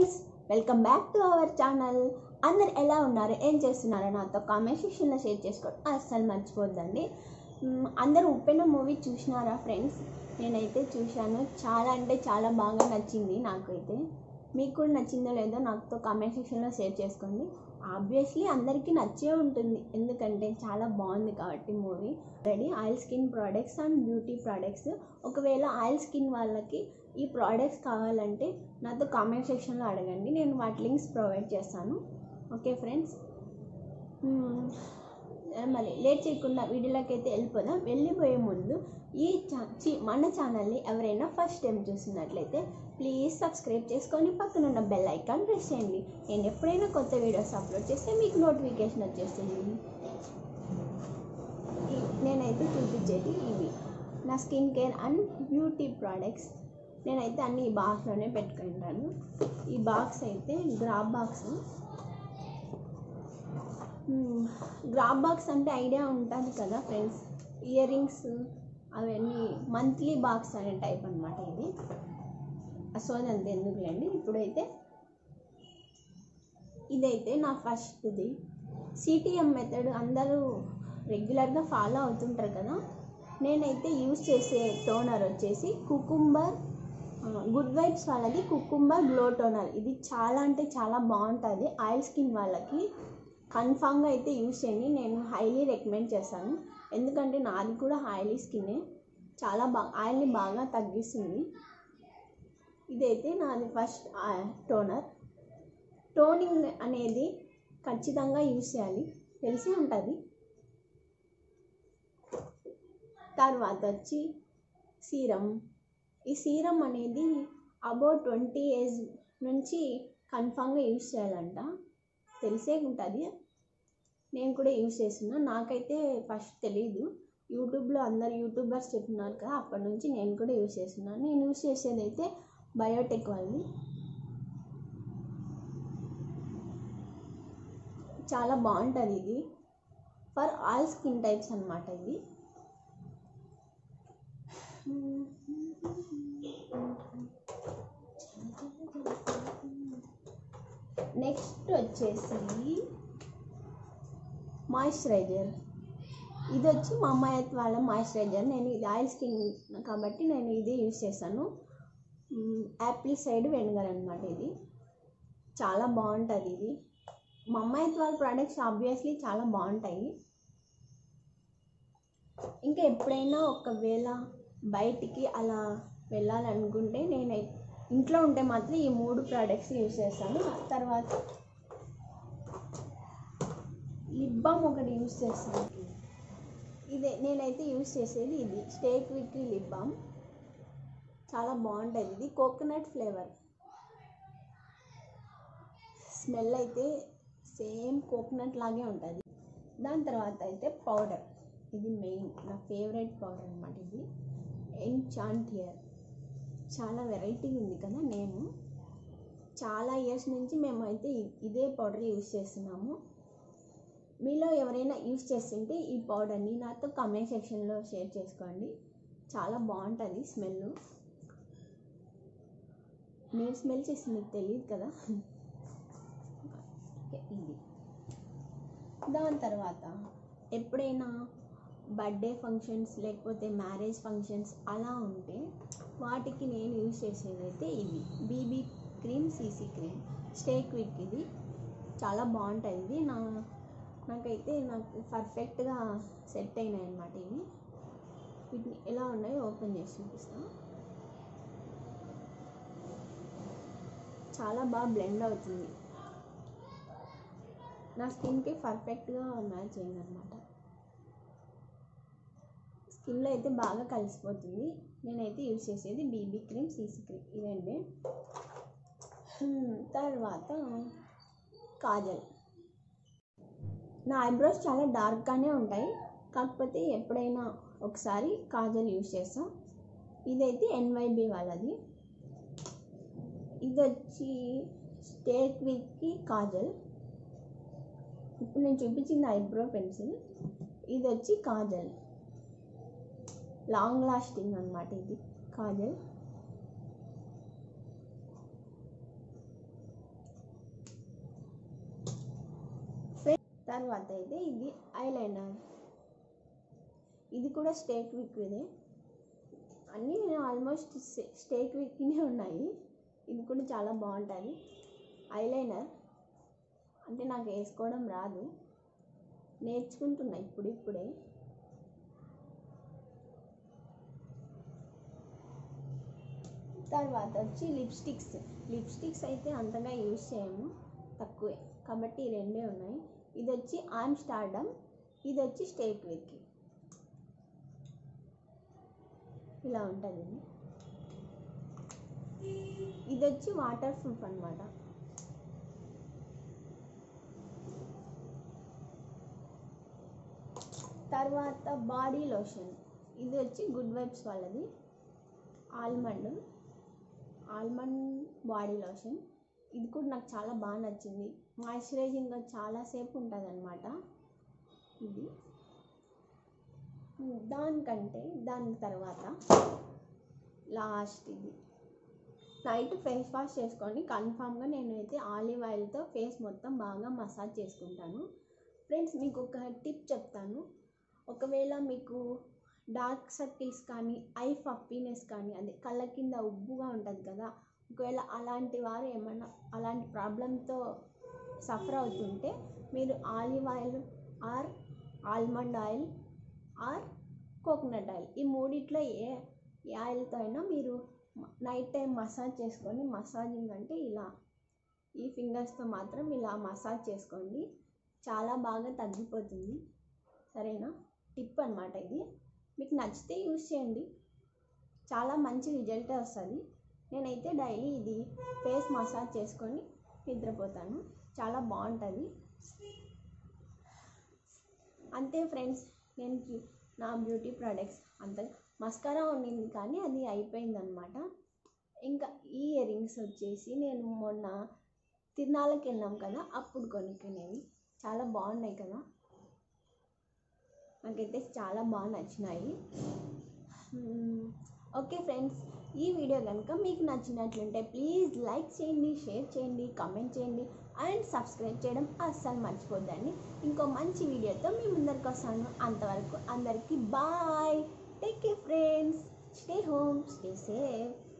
Friends welcome back to our channel అందరు ఎలా ఉన్నారు ఏం చేస్తున్నారో నాతో కామెంట్ సెక్షన్లో షేర్ చేసుకోండి అస్సలు మర్చిపోద్దండి మ్, అందరూ ఉప్పెన మూవీ చూసినారా ఫ్రెండ్స్ నేనైతే చూశాను చాలా అంటే చాలా బాగా నచ్చింది నాకైతే మీకు కూడా నచ్చిందో లేదో నాతో కామెంట్ సెక్షన్లో షేర్ చేసుకోండి ఆబ్వియస్లీ అందరికీ నచ్చే ఉంటుంది ఎందుకంటే చాలా బాగుంది కాబట్టి movie ready oil skin products and beauty products ఒకవేళ ఆయిల్ స్కిన్ వాళ్ళకి ఈ ప్రోడక్ట్స్ కావాలంటే నాతో కామెంట్ సెక్షన్లో అడగండి నేను వాటి లింక్స్ ప్రొవైడ్ చేస్తాను ఓకే ఫ్రెండ్స్ మరి లేట్ చేయకుండా వీడియోలోకి అయితే వెళ్ళిపోదాం వెళ్ళిపోయే ముందు ఈ ఛా చి- మన ఛానల్ని ఎవరైనా ఫస్ట్ టైం చూసినట్లయితే ప్లీజ్ సబ్స్క్రైబ్ చేసుకొని పక్కన ఉన్న బెల్ ఐకాన్ ప్రెస్ చేయండి నేను ఎప్పుడైనా కొత్త వీడియోస్ అప్లోడ్ చేస్తే మీకు నోటిఫికేషన్ వచ్చేస్తుంది ఈ- నేనైతే చూపించేది ఇవి నా skin care and beauty products నేనైతే అన్ని ఈ బాక్స్లోనే పెట్టుకుంటాను ఈ బాక్స్ అయితే గ్రాబ్ బాక్స్ గ్రాబ్ బాక్స్ అంటే ఐడియా ఉంటుంది కదా ఫ్రెండ్స్ ఇయర్ రింగ్స్ అవన్నీ మంత్లీ బాక్స్ అనే టైప్ అనమాట ఇది సో అంత ఎందుకులేండి ఇప్పుడైతే ఇదైతే నా ఫస్ట్ది సిటిఎం మెథడ్ అందరూ రెగ్యులర్గా ఫాలో అవుతుంటారు కదా నేనైతే యూజ్ చేసే టోనర్ వచ్చేసి కుకుంబర్ గుడ్ వైబ్స్ వాళ్ళది కుకుంబర్ గ్లో టోనర్ ఇది చాలా అంటే చాలా బాగుంటుంది ఆయిల్ స్కిన్ వాళ్ళకి కన్ఫామ్గా అయితే యూజ్ చేయండి నేను హైలీ రికమెండ్ చేస్తాను ఎందుకంటే నాది కూడా ఆయిలీ స్కిన్నే చాలా బాగా ఆయిల్ని బాగా తగ్గిస్తుంది ఇదైతే నాది ఫస్ట్ టోనర్ టోనింగ్ అనేది ఖచ్చితంగా యూజ్ చేయాలి తెలిసి ఉంటుంది తర్వాత వచ్చి సీరం ఈ సీరం అనేది అబౌట్ ట్వంటీ ఏజ్ నుంచి కన్ఫామ్గా యూజ్ చేయాలంట తెలిసే ఉంటుంది నేను కూడా యూజ్ చేస్తున్నా నాకైతే ఫస్ట్ తెలీదు యూట్యూబ్లో అందరు యూట్యూబర్స్ చెప్తున్నారు కదా అప్పటి నుంచి నేను కూడా యూజ్ చేస్తున్నాను నేను యూజ్ చేసేది అయితే బయోటెక్ వాళ్ళది చాలా బాగుంటుంది ఇది ఫర్ ఆల్ స్కిన్ టైప్స్ అన్నమాట ఇది నెక్స్ట్ వచ్చేసి మాయిశ్చరైజర్ ఇది వచ్చి మా అమ్మాయి వాళ్ళ మాయిశ్చరైజర్ నేను ఇది ఆయిల్ స్కిన్ కాబట్టి నేను ఇది యూజ్ చేస్తాను యాపిల్ సైడ్ వెనిగర్ అనమాట ఇది చాలా బాగుంటుంది ఇది మా అమ్మాయి వాళ్ళ ప్రోడక్ట్స్ ఆబ్వియస్లీ చాలా బాగుంటాయి ఇంకా ఎప్పుడైనా ఒకవేళ బయటికి అలా వెళ్ళాలనుకుంటే నేను ఇంట్లో ఉంటే మాత్రం ఈ మూడు ప్రోడక్ట్స్ యూజ్ చేస్తాను తర్వాత లిప్ బామ్ ఒకటి యూజ్ చేస్తాను ఇదే నేనైతే యూజ్ చేసేది ఇది స్టే క్విక్ లిప్ బామ్ చాలా బాగుంటుంది ఇది కోకోనట్ ఫ్లేవర్ స్మెల్ అయితే సేమ్ కోకోనట్ లాగే ఉంటుంది దాని తర్వాత అయితే పౌడర్ ఇది మెయిన్ నా ఫేవరెట్ పౌడర్ అనమాట ఇది ఎన్చాంటియర్ చాలా వెరైటీ ఉంది కదా నేము చాలా ఇయర్స్ నుంచి మేము అయితే ఇ- ఇదే పౌడర్ యూజ్ చేస్తున్నాము మీలో ఎవరైనా యూజ్ చేస్తుంటే ఈ పౌడర్ని నాతో కామెంట్ సెక్షన్లో షేర్ చేసుకోండి చాలా బాగుంటుంది స్మెల్ నేను స్మెల్ చేసి మీకు తెలియదు కదా ఓకే, ఇది దాని తర్వాత ఎప్పుడైనా బర్త్డే ఫంక్షన్స్ లేకపోతే మ్యారేజ్ ఫంక్షన్స్ అలా ఉంటే వాటికి నేను యూజ్ చేసేది అయితే ఇవి BB cream CC cream stay quick ఇది చాలా బాగుంటుంది ఇది నా నాకైతే నాకు పర్ఫెక్ట్గా సెట్ అయినాయి అన్నమాట ఇవి వీటిని ఎలా ఉన్నాయో ఓపెన్ చేసి చూపిస్తాను చాలా బాగా బ్లెండ్ అవుతుంది నా స్కిన్కి పర్ఫెక్ట్గా మ్యాచ్ అయిందనమాట స్కిన్లో అయితే బాగా కలిసిపోతుంది నేనైతే యూజ్ చేసేది బీబీ క్రీమ్ సీసీ క్రీమ్ ఇదండి హ్మ్, తర్వాత కాజల్ నా ఐబ్రోస్ చాలా డార్క్గానే ఉంటాయి కాకపోతే ఎప్పుడైనా ఒకసారి కాజల్ యూజ్ చేస్తాం ఇదైతే ఎన్వైబి వాళ్ళది ఇది వచ్చి స్టేట్ విత్కి కాజల్ ఇప్పుడు నేను చూపించింది ఐబ్రో పెన్సిల్ ఇది వచ్చి కాజల్ లాంగ్ లాస్టింగ్ అనమాట ఇది కాజల్ తర్వాత అయితే ఇది ఐలైనర్ ఇది కూడా స్టేక్ విక్ ఇదే అన్నీ ఆల్మోస్ట్ స్టేక్ విక్నే ఉన్నాయి ఇది కూడా చాలా బాగుంటుంది ఐలైనర్ అంటే నాకు వేసుకోవడం రాదు నేర్చుకుంటున్నా ఇప్పుడు ఇప్పుడే తర్వాత వచ్చి లిప్స్టిక్స్ లిప్స్టిక్స్ అయితే అంతగా యూజ్ చేయము తక్కువే కాబట్టి ఈ రెండే ఉన్నాయి ఇది వచ్చి ఆమ్ స్టార్డమ్ ఇది వచ్చి స్టేట్ విక్ ఇలా ఉంటుంది ఇది ఇది వచ్చి వాటర్ ప్రూఫ్ అనమాట తర్వాత బాడీ లోషన్ ఇది వచ్చి గుడ్ వైబ్స్ వాళ్ళది ఆల్మండ్ ఆల్మండ్ బాడీ లోషన్ ఇది కూడా నాకు చాలా బాగా నచ్చింది మాయిశ్చరైజింగ్గా చాలాసేపు ఉంటుంది అనమాట ఇది దానికంటే దాని తర్వాత లాస్ట్ ఇది నైట్ ఫేస్ వాష్ చేసుకొని కన్ఫామ్గా నేనైతే ఆలివ్ ఆయిల్తో ఫేస్ మొత్తం బాగా మసాజ్ చేసుకుంటాను ఫ్రెండ్స్ మీకు ఒక టిప్ చెప్తాను ఒకవేళ మీకు డార్క్ సర్కిల్స్ కానీ ఐ ఫప్పీనెస్ కానీ అదే కళ్ళ కింద ఉబ్బుగా ఉంటుంది కదా ఒకవేళ అలాంటి వారు ఏమైనా అలాంటి ప్రాబ్లంతో సఫర్ అవుతుంటే మీరు olive oil or almond oil or coconut oil ఈ మూడిట్లో ఏ ఏ ఆయిల్తో అయినా మీరు నైట్ టైం మసాజ్ చేసుకొని మసాజింగ్ అంటే ఇలా ఈ ఫింగర్స్తో మాత్రం ఇలా మసాజ్ చేసుకోండి చాలా బాగా తగ్గిపోతుంది సరేనా టిప్ అనమాట ఇది మీకు నచ్చితే యూస్ చేయండి చాలా మంచి రిజల్టే వస్తుంది నేనైతే డైలీ ఇది ఫేస్ మసాజ్ చేసుకొని నిద్రపోతాను చాలా బాగుంటుంది అంతే ఫ్రెండ్స్ నేను కి- నా బ్యూటీ ప్రోడక్ట్స్ అంత మస్కరా ఉండింది కానీ అది అయిపోయిందనమాట ఇంకా ఈ ఇయర్ రింగ్స్ వచ్చేసి నేను మొన్న తిరునాళ్ళకి వెళ్ళాం కదా అప్పుడు కొనుక్కునేవి చాలా బాగున్నాయి కదా నాకైతే చాలా బాగా నచ్చినాయి మ్మ్. ఓకే ఫ్రెండ్స్ ఈ వీడియో కనుక మీకు నచ్చినట్లుంటే ప్లీజ్ లైక్ చేయండి షేర్ చేయండి కామెంట్ చేయండి అండ్ సబ్స్క్రైబ్ చేయడం అస్సలు మర్చిపోద్దండి ఇంకో మంచి వీడియోతో మీ ముందరికి వస్తాను అంతవరకు అందరికీ bye take care friends stay home stay safe